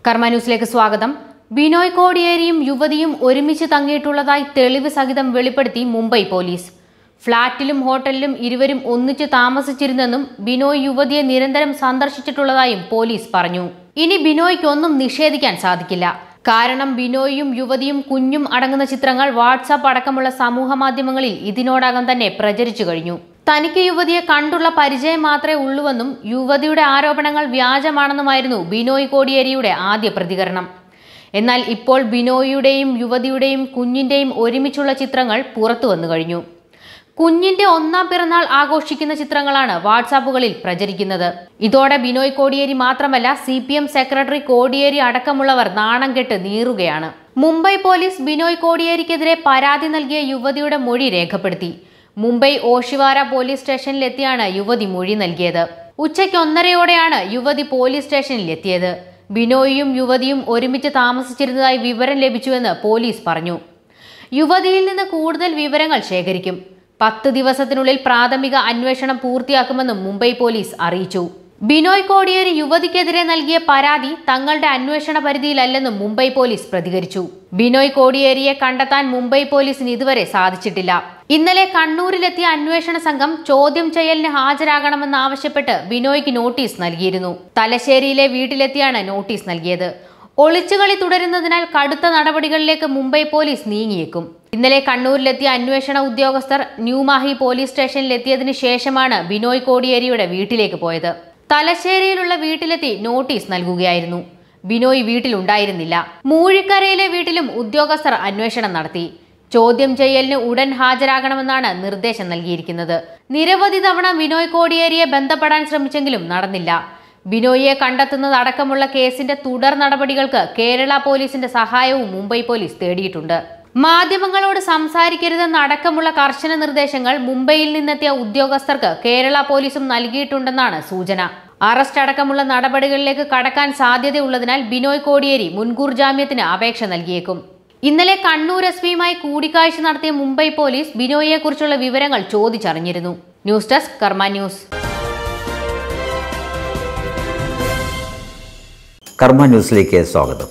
കർമ്മ ന്യൂസിലേക്ക് സ്വാഗതം ബിനോയ് കോടിയേരിയും യുവതിയും ഒരുമിച്ച് തങ്ങിയിട്ടുള്ളതായി തെളിവ് സഹിതം വെളിപ്പെടുത്തി മുംബൈ പോലീസ് ഫ്ളാറ്റിലും ഹോട്ടലിലും ഇരുവരും ഒന്നിച്ച് താമസിച്ചിരുന്നെന്നും ബിനോയ് യുവതിയെ നിരന്തരം സന്ദർശിച്ചിട്ടുള്ളതായും പോലീസ് പറഞ്ഞു ഇനി ബിനോയ്ക്കൊന്നും നിഷേധിക്കാൻ സാധിക്കില്ല കാരണം ബിനോയും യുവതിയും കുഞ്ഞും അടങ്ങുന്ന ചിത്രങ്ങൾ വാട്സാപ്പ് അടക്കമുള്ള സമൂഹ മാധ്യമങ്ങളിൽ ഇതിനോടകം തന്നെ പ്രചരിച്ചു കഴിഞ്ഞു തനിക്ക് യുവതിയെ കണ്ടുള്ള പരിചയം മാത്രമേ ഉള്ളൂവെന്നും യുവതിയുടെ ആരോപണങ്ങൾ വ്യാജമാണെന്നുമായിരുന്നു ബിനോയ് കോടിയേരിയുടെ ആദ്യ പ്രതികരണം എന്നാൽ ഇപ്പോൾ ബിനോയിയുടെയും യുവതിയുടെയും കുഞ്ഞിന്റെയും ഒരുമിച്ചുള്ള ചിത്രങ്ങൾ പുറത്തു വന്നു കഴിഞ്ഞു കുഞ്ഞിന്റെ ഒന്നാം പിറന്നാൾ ആഘോഷിക്കുന്ന ചിത്രങ്ങളാണ് വാട്സാപ്പുകളിൽ പ്രചരിക്കുന്നത് ഇതോടെ ബിനോയ് കോടിയേരി മാത്രമല്ല C P M secretary Kodiyeri അടക്കമുള്ളവർ നാണം കെട്ട് നീറുകയാണ് മുംബൈ പോലീസ് ബിനോയ് കോടിയേരിക്കെതിരെ പരാതി നൽകിയ യുവതിയുടെ മൊഴി രേഖപ്പെടുത്തി മുംബൈ ഓഷിവാര പോലീസ് സ്റ്റേഷനിലെത്തിയാണ് യുവതി മൊഴി നൽകിയത് ഉച്ചയ്ക്ക് ഒന്നരയോടെയാണ് യുവതി പോലീസ് സ്റ്റേഷനിൽ എത്തിയത് ബിനോയിയും യുവതിയും ഒരുമിച്ച് താമസിച്ചിരുന്നതായി വിവരം ലഭിച്ചുവെന്ന് പോലീസ് പറഞ്ഞു യുവതിയിൽ നിന്ന് കൂടുതൽ വിവരങ്ങൾ ശേഖരിക്കും പത്ത് ദിവസത്തിനുള്ളിൽ പ്രാഥമിക അന്വേഷണം പൂർത്തിയാക്കുമെന്നും മുംബൈ പോലീസ് അറിയിച്ചു ബിനോയ് കോടിയേരി യുവതിക്കെതിരെ നൽകിയ പരാതി തങ്ങളുടെ അന്വേഷണ പരിധിയിലല്ലെന്നും മുംബൈ പോലീസ് പ്രതികരിച്ചു ബിനോയ് കോടിയേരിയെ കണ്ടെത്താൻ മുംബൈ പോലീസിന് ഇതുവരെ സാധിച്ചിട്ടില്ല ഇന്നലെ കണ്ണൂരിലെത്തിയ അന്വേഷണ സംഘം ചോദ്യം ചെയ്യലിന് ഹാജരാകണമെന്നാവശ്യപ്പെട്ട് ബിനോയ്ക്ക് നോട്ടീസ് നൽകിയിരുന്നു തലശ്ശേരിയിലെ വീട്ടിലെത്തിയാണ് നോട്ടീസ് നൽകിയത് ഒളിച്ചുകളി തുടരുന്നതിനാൽ കടുത്ത നടപടികളിലേക്ക് മുംബൈ പോലീസ് നീങ്ങിയേക്കും ഇന്നലെ കണ്ണൂരിലെത്തിയ അന്വേഷണ ഉദ്യോഗസ്ഥർ ന്യൂമാഹി പോലീസ് സ്റ്റേഷനിൽ എത്തിയതിനു ശേഷമാണ് ബിനോയ് കോടിയേരിയുടെ വീട്ടിലേക്ക് പോയത് തലശ്ശേരിയിലുള്ള വീട്ടിലെത്തി നോട്ടീസ് നൽകുകയായിരുന്നു ബിനോയ് വീട്ടിലുണ്ടായിരുന്നില്ല മൂഴിക്കരയിലെ വീട്ടിലും ഉദ്യോഗസ്ഥർ അന്വേഷണം നടത്തി ചോദ്യം ചെയ്യലിന് ഉടൻ ഹാജരാകണമെന്നാണ് നിർദ്ദേശം നൽകിയിരിക്കുന്നത് നിരവധി തവണ ബിനോയ് കോടിയേരിയെ ബന്ധപ്പെടാൻ ശ്രമിച്ചെങ്കിലും നടന്നില്ല ബിനോയിയെ കണ്ടെത്തുന്നതടക്കമുള്ള കേസിന്റെ തുടർ നടപടികൾക്ക് കേരള പോലീസിന്റെ സഹായവും മുംബൈ പോലീസ് തേടിയിട്ടുണ്ട് മാധ്യമങ്ങളോട് സംസാരിക്കരുതെന്നടക്കമുള്ള കർശന നിർദ്ദേശങ്ങൾ മുംബൈയിൽ നിന്നെത്തിയ ഉദ്യോഗസ്ഥർക്ക് കേരള പോലീസും നൽകിയിട്ടുണ്ടെന്നാണ് സൂചന അറസ്റ്റ് അടക്കമുള്ള നടപടികളിലേക്ക് കടക്കാൻ സാധ്യതയുള്ളതിനാൽ ബിനോയ് കോടിയേരി മുൻകൂർ ജാമ്യത്തിന് അപേക്ഷ നൽകിയേക്കും ഇന്നലെ കണ്ണൂർ എസ് പിയുമായി കൂടിക്കാഴ്ച നടത്തിയ മുംബൈ പോലീസ് ബിനോയിയെക്കുറിച്ചുള്ള വിവരങ്ങൾ ചോദിച്ചറിഞ്ഞിരുന്നു news desk Karma news Karma ന്യൂസിലേക്ക് സ്വാഗതം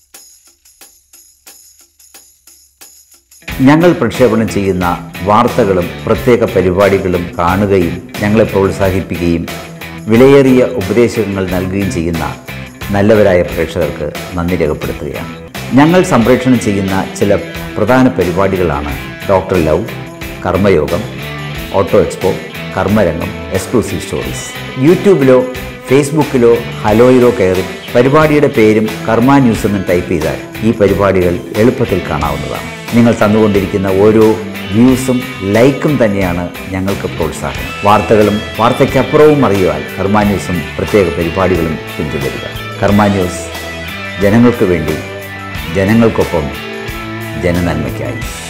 ഞങ്ങൾ പ്രക്ഷേപണം ചെയ്യുന്ന വാർത്തകളും പ്രത്യേക പരിപാടികളും കാണുകയും ഞങ്ങളെ പ്രോത്സാഹിപ്പിക്കുകയും വിലയേറിയ ഉപദേശങ്ങൾ നൽകുകയും ചെയ്യുന്ന നല്ലവരായ പ്രേക്ഷകർക്ക് നന്ദി രേഖപ്പെടുത്തുകയാണ് ഞങ്ങൾ സംപ്രേഷണം ചെയ്യുന്ന ചില പ്രധാന പരിപാടികളാണ് ഡോക്ടർ ലവ് കർമ്മയോഗം ഓട്ടോ എക്സ്പോ കർമ്മരംഗം എക്സ്ക്ലൂസീവ് സ്റ്റോറീസ് യൂട്യൂബിലോ ഫേസ്ബുക്കിലോ ഹലോയിലോ കയറി പരിപാടിയുടെ പേരും കർമ്മ ന്യൂസ് എന്ന് ടൈപ്പ് ചെയ്താൽ ഈ പരിപാടികൾ എളുപ്പത്തിൽ കാണാവുന്നതാണ് നിങ്ങൾ തന്നുകൊണ്ടിരിക്കുന്ന ഓരോ വ്യൂസും ലൈക്കും തന്നെയാണ് ഞങ്ങൾക്ക് പ്രോത്സാഹനം വാർത്തകളും വാർത്തയ്ക്കപ്പുറവും അറിയുവാൻ കർമ്മ ന്യൂസും പ്രത്യേക പരിപാടികളും പിന്തുടരുക കർമ്മ ന്യൂസ് ജനങ്ങൾക്ക് വേണ്ടി ജനങ്ങൾക്കൊപ്പം ജനനന്മയ്ക്കായി